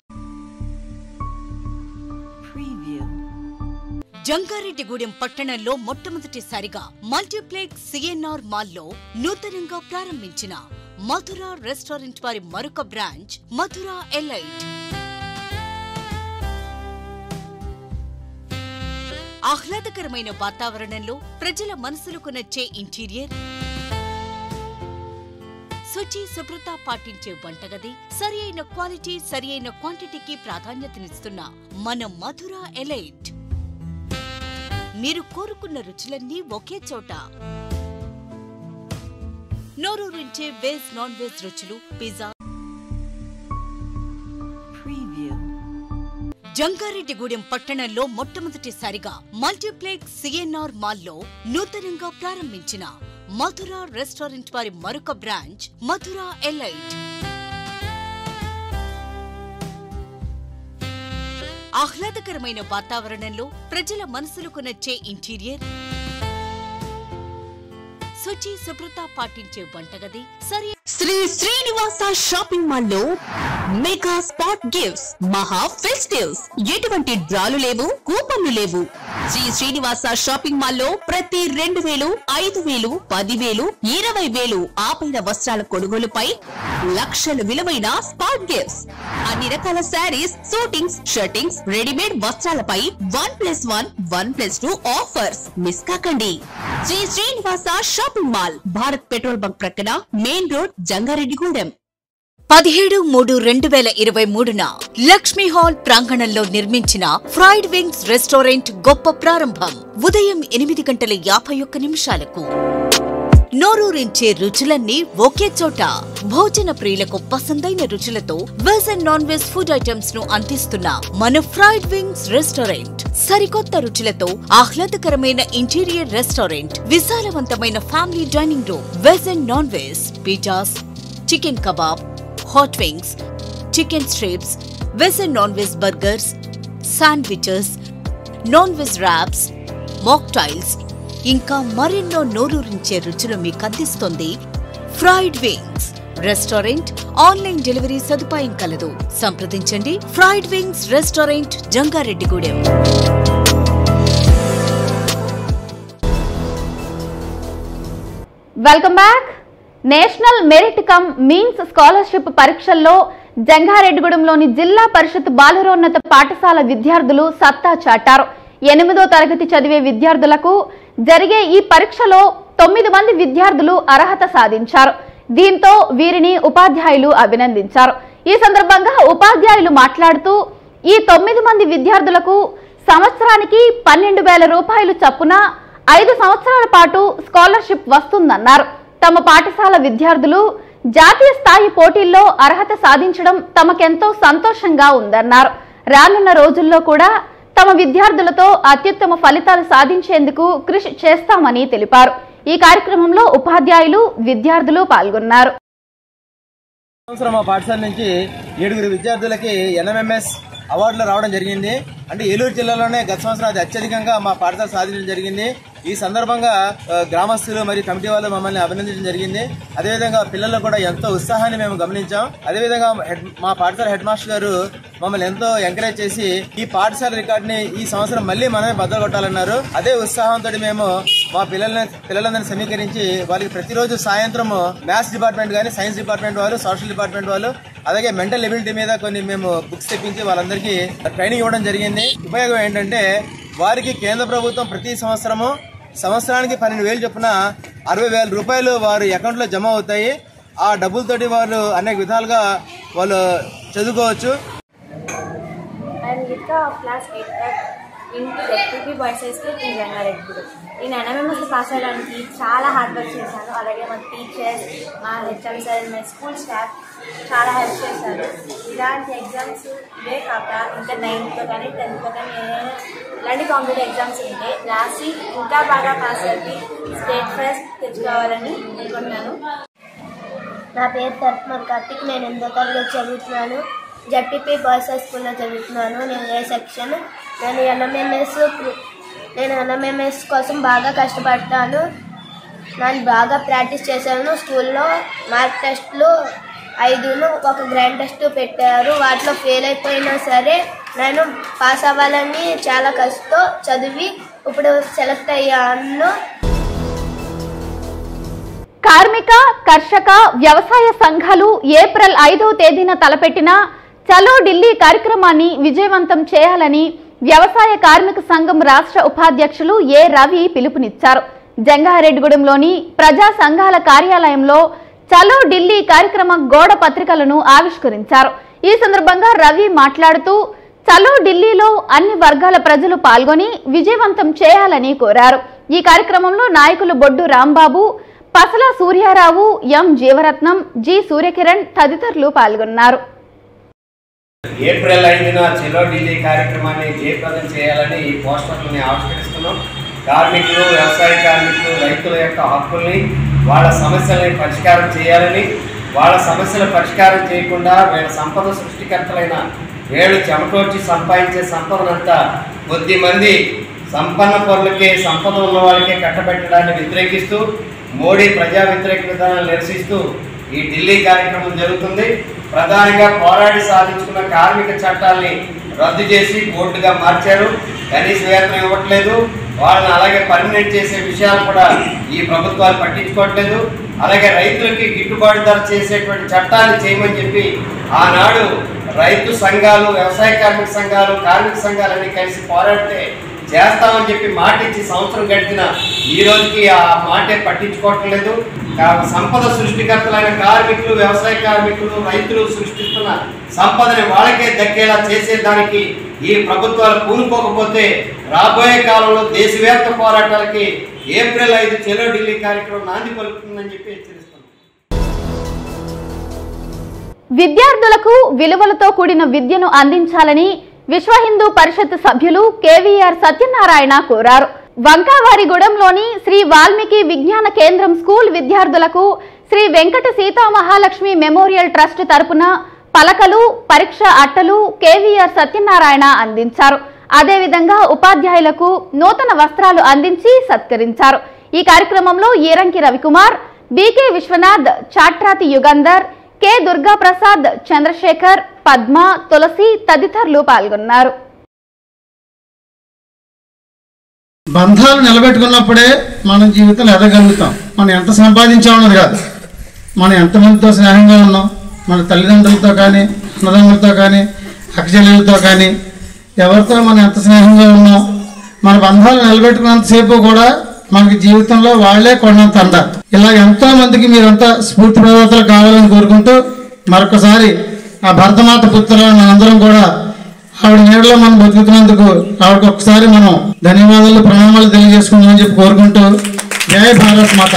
Jangareddygudem పట్టణంలో మొట్టమొదటిసారిగా మల్టీప్లెక్స్ సిఎన్ఆర్ మాల్లో నూతనంగా ప్రారంభించిన మధుర రెస్టారెంట్ వారి మరొక బ్రాంచ్ మధుర ఎలైట్ ఆహ్లాదకరమైన వాతావరణంలో ప్రజల మనసులకు నచ్చే ఇంటీరియర్ శుచి శుభ్రత పాటించే వంటగది సరి అయిన క్వాలిటీ సరి అయిన క్వాంటిటీకి ప్రాధాన్యతనిస్తున్న మన మధుర ఎలైట్ మీరు కోరుకున్న రుచులన్నీ ఒకే చోట నోరూరించే వెజ్ నాన్ వెజ్ రుచులు పిజ్జా జంగారెడ్డిగూడెం పట్టణంలో మొట్టమొదటిసారిగా మల్టీప్లెక్స్ సిఎన్ఆర్ మాల్లో నూతనంగా ప్రారంభించిన మధుర రెస్టారెంట్ వారి మరొక బ్రాంచ్ మధుర ఎలైట్ ఆహ్లాదకరమైన వాతావరణంలో ప్రజల మనసులకు నచ్చే ఇంటీరియర్ శుచి శుభ్రత పాటించే వంటగది సరి శ్రీ శ్రీనివాస షాపింగ్ మాల్ లో మెగా స్పాట్ గిఫ్ట్స్ మహా ఫెస్టివ్స్ ఎటువంటి డ్రాలు లేవు కూపన్లు లేవు శ్రీ శ్రీనివాస షాపింగ్ మాల్ లో ప్రతి రెండు వేలు ఐదు వేలు పదివేలు ఇరవై వేలు ఆపైన వస్త్రాల కొనుగోలుపై లక్షల విలువైన స్పాట్ గిఫ్ట్స్ అన్ని రకాల శారీస్ సూటింగ్స్ షర్టింగ్స్ రెడీమేడ్ వస్త్రాలపై one plus one one plus two offers miss కాకండి Sri Srinivasa shopping mall Bharat petrol bunk ప్రక్కన మెయిన్ రోడ్ జంగారెడ్డిగూడెం పదిహేడు మూడు రెండు వేల ఇరవై మూడున లక్ష్మీ హాల్ ప్రాంగణంలో నిర్మించిన ఫ్రైడ్ వింగ్స్ రెస్టారెంట్ గొప్ప ప్రారంభం ఉదయం ఎనిమిది గంటల యాభై ఒక్క నిమిషాలకు నోరూరించే రుచులన్నీ ఒకే చోట భోజన ప్రియులకు పసందైన రుచులతో veg and non veg food items ను అందిస్తున్న మన ఫ్రైడ్ వింగ్స్ రెస్టారెంట్ సరికొత్త రుచులతో ఆహ్లాదకరమైన ఇంటీరియర్ రెస్టారెంట్ విశాలవంతమైన family dining room veg and non veg pizzas chicken kebab hot wings chicken strips veg and non veg burgers sandwiches non veg wraps mocktails ఇంకా మరెన్నో నోరూరించే రుచులు మీకు అందిస్తుంది fried wings restaurant online delivery సదుపాయం కలదు సంప్రదించండి fried wings restaurant Jangareddygudem welcome back national merit come means scholarship పరీక్షల్లో జంగారెడ్డిగూడెంలోని జిల్లా పరిషత్ బాలురోన్నత పాఠశాల విద్యార్థులు సత్తా చాటారు ఎనిమిదో తరగతి చదివే విద్యార్థులకు జరిగే ఈ పరీక్షలో తొమ్మిది మంది విద్యార్థులు అర్హత సాధించారు దీంతో వీరిని ఉపాధ్యాయులు అభినందించారు ఈ సందర్భంగా ఉపాధ్యాయులు మాట్లాడుతూ ఈ తొమ్మిది మంది విద్యార్థులకు సంవత్సరానికి పన్నెండు వేల రూపాయలు చొప్పున ఐదు సంవత్సరాల పాటు స్కాలర్షిప్ వస్తుందన్నారు తమ పాఠశాల విద్యార్థులు జాతీయ స్థాయి పోటీల్లో అర్హత సాధించడం తమకెంతో సంతోషంగా ఉందన్నారు రానున్న రోజుల్లో కూడా తమ విద్యార్థులతో అత్యుత్తమ ఫలితాలు సాధించేందుకు కృషి చేస్తామని తెలిపారు ఈ కార్యక్రమంలో ఉపాధ్యాయులు విద్యార్థులు పాల్గొన్నారు సంవత్సరం మా పాఠశాల నుంచి ఏడుగురు విద్యార్థులకి ఎన్ఎంఎంఎస్ అవార్డులు రావడం జరిగింది అంటే ఏలూరు జిల్లాలోనే గత సంవత్సరం అది అత్యధికంగా మా పాఠశాల సాధించడం జరిగింది ఈ సందర్భంగా ఆ, గ్రామస్తులు మరియు కమిటీ వాళ్ళు మమ్మల్ని అభినందించడం జరిగింది అదేవిధంగా పిల్లల్లో కూడా ఎంతో ఉత్సాహాన్ని మేము గమనించాం అదేవిధంగా హెడ్ మా పాఠశాల హెడ్ మాస్టర్ గారు మమ్మల్ని ఎంతో ఎంకరేజ్ చేసి ఈ పాఠశాల రికార్డుని ఈ సంవత్సరం మళ్ళీ మనమే బద్దలు కొట్టాలన్నారు అదే ఉత్సాహంతో మేము మా పిల్లల్ని పిల్లలందరినీ సమీకరించి వాళ్ళకి ప్రతిరోజు సాయంత్రం మ్యాథ్స్ డిపార్ట్మెంట్ కానీ సైన్స్ డిపార్ట్మెంట్ వాళ్ళు సోషల్ డిపార్ట్మెంట్ వాళ్ళు అలాగే మెంటల్ ఎబిలిటీ మీద కొన్ని మేము బుక్స్ తెప్పించి వాళ్ళందరికీ ట్రైనింగ్ ఇవ్వడం జరిగింది ఉపయోగం ఏంటంటే వారికి కేంద్ర ప్రభుత్వం ప్రతి సంవత్సరము సంవత్సరానికి పన్నెండు వేలు చొప్పున అరవై వేల రూపాయలు వారి అకౌంట్లో జమ అవుతాయి ఆ డబ్బులతోటి వాళ్ళు అనేక విధాలుగా వాళ్ళు చదువుకోవచ్చు I'm Gita of class 8 in ZPP Boys High School in Rangareddy నేను ఎన్ఎంఎంఎస్ పాస్ అవ్వడానికి చాలా హార్డ్ వర్క్ చేశాను అలాగే మా టీచర్స్ మా హెచ్ఎం సార్ మా స్కూల్ స్టాఫ్ చాలా హెల్ప్ చేశారు ఇలాంటి ఎగ్జామ్స్ ఇవే కాక ఇంకా నైన్త్లో కానీ టెన్త్లో కానీ ఏదైనా ఇలాంటి కాంపిటేటివ్ ఎగ్జామ్స్ ఉంటే రాసి ఇంకా బాగా పాస్ అయ్యి స్టేట్ ఫస్ట్ తెచ్చుకోవాలని అనుకుంటున్నాను నా పేరు తర్పమర్ కార్తిక్ నేను ఎనిమిదో తరగతి చదువుతున్నాను జడ్పీపీ బాయ్స్ హై స్కూల్లో చదువుతున్నాను నేను ఏ సెక్షన్ నేను ఎన్ఎంఎంఎస్ నేను ఎన్ఎంఎంఎస్ కోసం బాగా కష్టపడ్డాను నేను బాగా ప్రాక్టీస్ చేశాను స్కూల్లో మార్క్ టెస్ట్లు ఐదును ఒక గ్రాండ్ టెస్ట్ పెట్టారు వాటిలో ఫెయిల్ అయిపోయినా సరే నేను పాస్ అవ్వాలని చాలా కష్టం చదివి ఇప్పుడు సెలెక్ట్ అయ్యాను కార్మిక కర్షక వ్యవసాయ సంఘాలు ఏప్రిల్ ఐదవ తేదీన తలపెట్టిన చలో ఢిల్లీ కార్యక్రమాన్ని విజయవంతం చేయాలని వ్యవసాయ కార్మిక సంఘం రాష్ట్ర ఉపాధ్యక్షులు ఏ రవి పిలుపునిచ్చారు జంగారెడ్డిగూడెంలోని ప్రజా సంఘాల కార్యాలయంలో చలో ఢిల్లీ కార్యక్రమ గోడ పత్రికలను ఆవిష్కరించారు ఈ సందర్భంగా రవి మాట్లాడుతూ చలో ఢిల్లీలో అన్ని వర్గాల ప్రజలు పాల్గొని విజయవంతం చేయాలని కోరారు ఈ కార్యక్రమంలో నాయకులు బొడ్డు రాంబాబు పసల సూర్యారావు ఎం జీవరత్నం జి సూర్యకిరణ్ తదితరులు పాల్గొన్నారు ఏప్రిల్ ఐదున చెలో ఢిల్లీ కార్యక్రమాన్ని జయప్రదం చేయాలని ఈ పోస్టర్లని ఆవిష్కరిస్తున్నాం కార్మికులు వ్యవసాయ కార్మికులు రైతుల యొక్క హక్కుల్ని వాళ్ళ సమస్యల్ని పరిష్కారం చేయాలని వాళ్ళ సమస్యల పరిష్కారం చేయకుండా వీళ్ళ సంపద సృష్టికర్తలైన వీళ్ళు చెమటోడ్చి సంపాదించే సంపదనంతా కొద్ది మంది సంపన్న పరులకే సంపద ఉన్న వాళ్ళకే కట్టబెట్టడాన్ని వ్యతిరేకిస్తూ మోడీ ప్రజా వ్యతిరేక విధానాలు నిరసిస్తూ ఈ ఢిల్లీ కార్యక్రమం జరుగుతుంది ప్రధానంగా పోరాడి సాధించుకున్న కార్మిక చట్టాల్ని రద్దు చేసి కోర్టుగా మార్చారు కనీస వేతనం ఇవ్వట్లేదు వాళ్ళని అలాగే పర్మనెంట్ చేసే విషయాలు కూడా ఈ ప్రభుత్వాలు పట్టించుకోవట్లేదు అలాగే రైతులకి గిట్టుబాటు ధర చేసేటువంటి చట్టాలు చేయమని చెప్పి ఆనాడు రైతు సంఘాలు వ్యవసాయ కార్మిక సంఘాలు కార్మిక సంఘాలన్నీ కలిసి పోరాడితే చేస్తామని చెప్పి మాట ఇచ్చి సంవత్సరం గడిచిన ఈ రోజుకి ఆ మాటే పట్టించుకోవట్లేదు కా- సంపద సృష్టికర్తలైన కార్మికులు వ్యవసాయ కార్మికులు రైతులు సృష్టిస్తున్న సంపదని వాళ్ళకే దక్కేలా చేసేదానికి ఈ ప్రభుత్వాలు పూనుకోకపోతే రాబోయే కాలంలో దేశవ్యాప్త పోరాటాలకి ఏప్రిల్ ఐదు చెలో ఢిల్లీ కార్యక్రమం నాంది పలుకుతుందని చెప్పి హెచ్చరిస్తున్నాం విద్యార్థులకు విలువలతో కూడిన విద్యను అందించాలని విశ్వ హిందూ పరిషత్ సభ్యులు కేవీఆర్ సత్యనారాయణ కోరారు వంకావారిగూడెంలోని శ్రీ వాల్మీకి విజ్ఞాన కేంద్రం స్కూల్ విద్యార్థులకు శ్రీ వెంకట సీతామహాలక్ష్మి మెమోరియల్ ట్రస్ట్ తరపున పలకలు పరీక్ష అట్టలు కేవీఆర్ సత్యనారాయణ అందించారు అదేవిధంగా ఉపాధ్యాయులకు నూతన వస్త్రాలు అందించి సత్కరించారు ఈ కార్యక్రమంలో ఈరంకి రవికుమార్ బీకే విశ్వనాథ్ చాట్రాతి యుగంధర్ కె దుర్గాప్రసాద్ చంద్రశేఖర్ పద్మ తులసి తదితరులు పాల్గొన్నారు బంధాలు నిలబెట్టుకున్నప్పుడే మనం జీవితంలో ఎదగలుగుతాం మనం ఎంత సంపాదించామన్నది కాదు మనం ఎంతమందితో స్నేహంగా ఉన్నాం మన తల్లిదండ్రులతో కానీ అన్నదమ్ములతో కానీ అక్కచెల్లెలతో కానీ ఎవరితో మనం ఎంత స్నేహంగా ఉన్నాం మన బంధాలు నిలబెట్టుకున్నంతసేపు కూడా మనకి జీవితంలో వాళ్ళే కొన్నంత అండ ఇలా ఎంతో మందికి మీరంతా స్ఫూర్తి ప్రవర్తలు కావాలని కోరుకుంటూ మరొకసారి ఆ భరతమాత పుత్రులను మనందరం కూడా ఆవిడ నీడలో మనం బతుకుతున్నందుకు ఆవిడకి ఒకసారి మనం ధన్యవాదాలు ప్రణామాలు తెలియజేసుకుందామని చెప్పి కోరుకుంటూ జై భారత్ మాత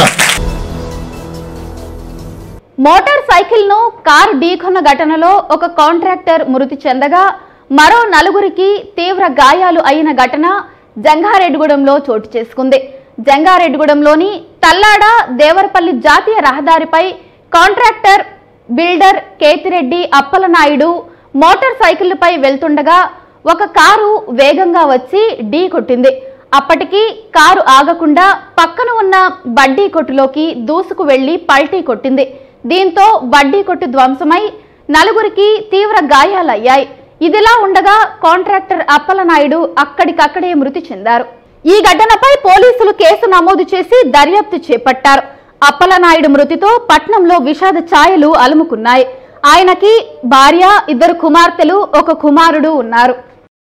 మోటార్ సైకిల్ ను కారు ఢీకొన్న ఘటనలో ఒక కాంట్రాక్టర్ మృతి చెందగా మరో నలుగురికి తీవ్ర గాయాలు అయిన ఘటన జంగారెడ్డిగూడెంలో చోటు చేసుకుంది జంగారెడ్డిగూడెంలోని తల్లాడ దేవరపల్లి జాతీయ రహదారిపై contractor builder Ketireddy Appalanaidu motor సైకిళ్లపై వెళ్తుండగా ఒక కారు వేగంగా వచ్చి ఢీ కొట్టింది అప్పటికి కారు ఆగకుండా పక్కన ఉన్న బడ్డీ కొట్టులోకి దూసుకు వెళ్లి పల్టీ కొట్టింది దీంతో బడ్డీ కొట్టు ధ్వంసమై నలుగురికి తీవ్ర గాయాలయ్యాయి ఇదిలా ఉండగా కాంట్రాక్టర్ అప్పలనాయుడు అక్కడికక్కడే మృతి చెందారు ఈ ఘటనపై పోలీసులు కేసు నమోదు చేసి దర్యాప్తు చేపట్టారు అప్పలనాయుడు మృతితో పట్నంలో విషాద ఛాయలు అలుముకున్నాయి ఆయనకి భార్య ఇద్దరు కుమార్తెలు ఒక కుమారుడు ఉన్నారు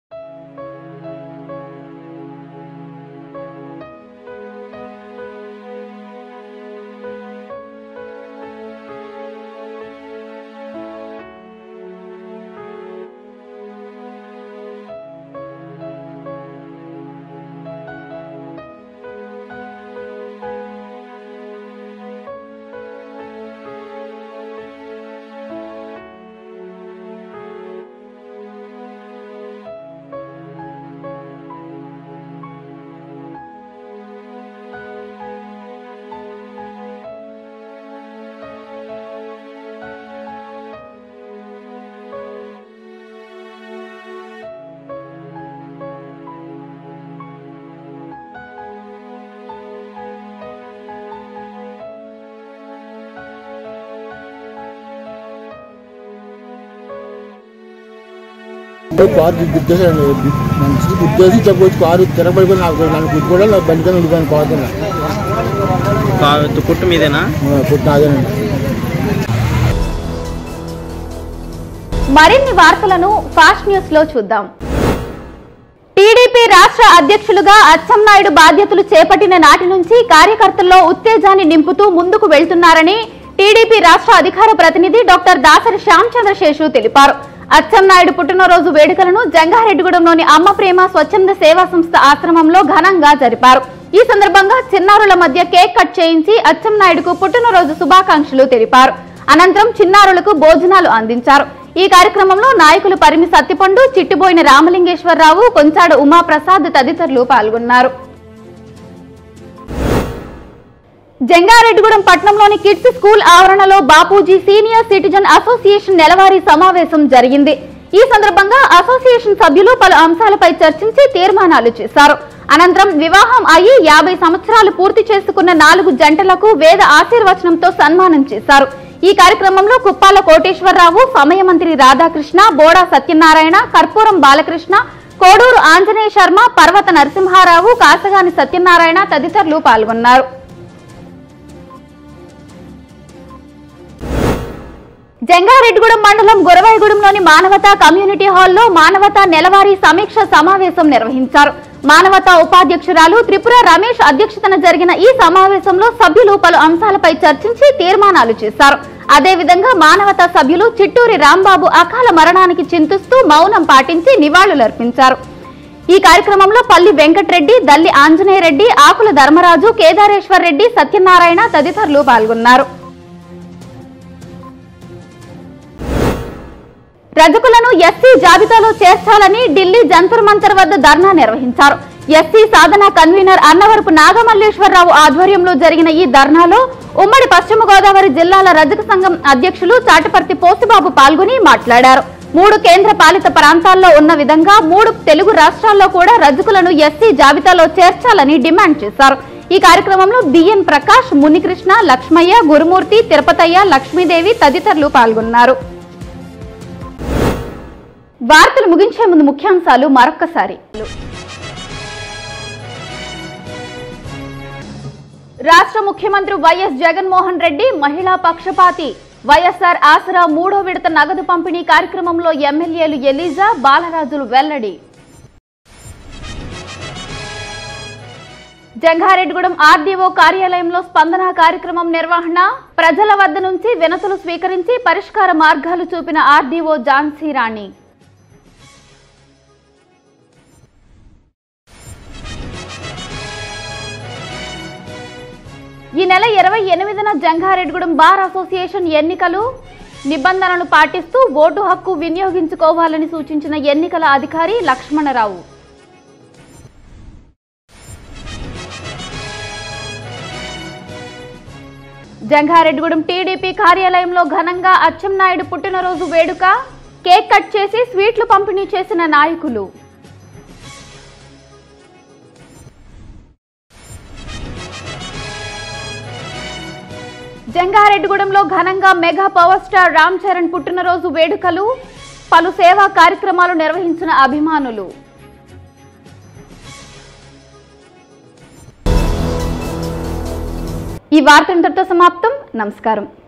కారు గుద్దేసాడు మనిషికి గుద్దేసి చెప్పొచ్చు కారు తిరగబడిపోయి నాకు నన్ను గుద్దుకోవడం నా బండి కానీ ఉండిపోయాను కారు కింద కుట్టు మీదేనా పుట్టిన నాదేనండి మరిన్ని వార్తలను ఫాస్ట్ న్యూస్ లో చూద్దాం టీడీపీ రాష్ట్ర అధ్యక్షులుగా అచ్చెన్నాయుడు బాధ్యతలు చేపట్టిన నాటి నుంచి కార్యకర్తల్లో ఉత్తేజాన్ని నింపుతూ ముందుకు వెళ్తున్నారని టీడీపీ రాష్ట్ర అధికార ప్రతినిధి డాక్టర్ దాసరి శ్యాంచంద్ర శేషు తెలిపారు అచ్చెన్నాయుడు పుట్టినరోజు వేడుకలను జంగారెడ్డిగూడెంలోని అమ్మ ప్రేమ స్వచ్ఛంద సేవా సంస్థ ఆశ్రమంలో ఘనంగా జరిపారు ఈ సందర్భంగా చిన్నారుల మధ్య కేక్ కట్ చేయించి అచ్చెన్నాయుడుకు పుట్టినరోజు శుభాకాంక్షలు తెలిపారు అనంతరం చిన్నారులకు భోజనాలు అందించారు ఈ కార్యక్రమంలో నాయకులు పరిమి సత్తిపండు చిట్టిబోయిన రామలింగేశ్వరరావు కొంచాడు ఉమాప్రసాద్ తదితరులు పాల్గొన్నారు జంగారెడ్డిగూడెం పట్టణంలోని కిడ్స్ స్కూల్ ఆవరణలో బాపూజీ సీనియర్ సిటిజన్ అసోసియేషన్ నెలవారీ సమావేశం జరిగింది ఈ సందర్భంగా అసోసియేషన్ సభ్యులు పలు అంశాలపై చర్చించి తీర్మానాలు చేశారు అనంతరం వివాహం అయ్యి యాభై సంవత్సరాలు పూర్తి చేసుకున్న నాలుగు జంటలకు వేద ఆశీర్వచనంతో సన్మానం చేశారు ఈ కార్యక్రమంలో కుప్పాల కోటేశ్వరరావు సమయ మంత్రి రాధాకృష్ణ బోడా సత్యనారాయణ కర్పూరం బాలకృష్ణ కోడూరు ఆంజనేయ శర్మ పర్వత నరసింహారావు కాసగాని సత్యనారాయణ తదితరులు పాల్గొన్నారు జంగారెడ్డిగూడెం మండలం గురవాయిగూడెంలోని మానవతా కమ్యూనిటీ హాల్లో మానవతా నెలవారీ సమీక్ష సమావేశం నిర్వహించారు మానవతా ఉపాధ్యక్షురాలు త్రిపుర రమేష్ అధ్యక్షతన జరిగిన ఈ సమావేశంలో సభ్యులు పలు అంశాలపై చర్చించి తీర్మానాలు చేశారు అదేవిధంగా మానవతా సభ్యులు చిట్టూరి రాంబాబు అకాల మరణానికి చింతిస్తూ మౌనం పాటించి నివాళులర్పించారు ఈ కార్యక్రమంలో పల్లి వెంకటరెడ్డి దల్లి ఆంజనేయరెడ్డి ఆకుల ధర్మరాజు కేదారేశ్వర్ రెడ్డి సత్యనారాయణ తదితరులు పాల్గొన్నారు రజకులను ఎస్సీ జాబితాలో చేర్చాలని ఢిల్లీ జంతర్ మంతర్ వద్ద ధర్నా నిర్వహించారు ఎస్సీ సాధన కన్వీనర్ అన్నవరపు నాగమల్లేశ్వరరావు ఆధ్వర్యంలో జరిగిన ఈ ధర్నాలో ఉమ్మడి పశ్చిమ గోదావరి జిల్లాల రజక సంఘం అధ్యక్షులు చాటపర్తి పోసిబాబు పాల్గొని మాట్లాడారు మూడు కేంద్ర పాలిత ప్రాంతాల్లో ఉన్న విధంగా మూడు తెలుగు రాష్ట్రాల్లో కూడా రజకులను ఎస్సీ జాబితాలో చేర్చాలని డిమాండ్ చేశారు ఈ కార్యక్రమంలో బిఎన్ ప్రకాష్ మునికృష్ణ లక్ష్మయ్య గురుమూర్తి తిరుపతయ్య లక్ష్మీదేవి తదితరులు పాల్గొన్నారు వార్తలు ముగించే ముందు ముఖ్యాంశాలు మరొక్కసారి రాష్ట్ర ముఖ్యమంత్రి వైఎస్ జగన్మోహన్ రెడ్డి మహిళా పక్షపాతి వైఎస్ఆర్ ఆసరా మూడో విడత నగదు పంపిణీ కార్యక్రమంలో ఎమ్మెల్యేలు ఎలీజా బాలరాజులు వెల్లడి జంగారెడ్డిగూడెం ఆర్డీఓ కార్యాలయంలో స్పందన కార్యక్రమం నిర్వహణ ప్రజల వద్ద నుంచి వినతులు స్వీకరించి పరిష్కార మార్గాలు చూపిన ఆర్డీఓ ఝాన్సీ రాణి ఈ నెల ఇరవై ఎనిమిదిన జంగారెడ్డిగూడెం బార్ అసోసియేషన్ ఎన్నికలు నిబంధనలు పాటిస్తూ ఓటు హక్కు వినియోగించుకోవాలని సూచించిన ఎన్నికల అధికారి లక్ష్మణరావు జంగారెడ్డిగూడెం టీడీపీ కార్యాలయంలో ఘనంగా అచ్చెన్నాయుడు పుట్టినరోజు వేడుక కేక్ కట్ చేసి స్వీట్లు పంపిణీ చేసిన నాయకులు జంగారెడ్డిగూడెంలో ఘనంగా mega power star Ram Charan పుట్టినరోజు వేడుకలు పలు సేవా కార్యక్రమాలు నిర్వహించిన అభిమానులు ఈ వార్త ఇంతటితో సమాప్తం నమస్కారం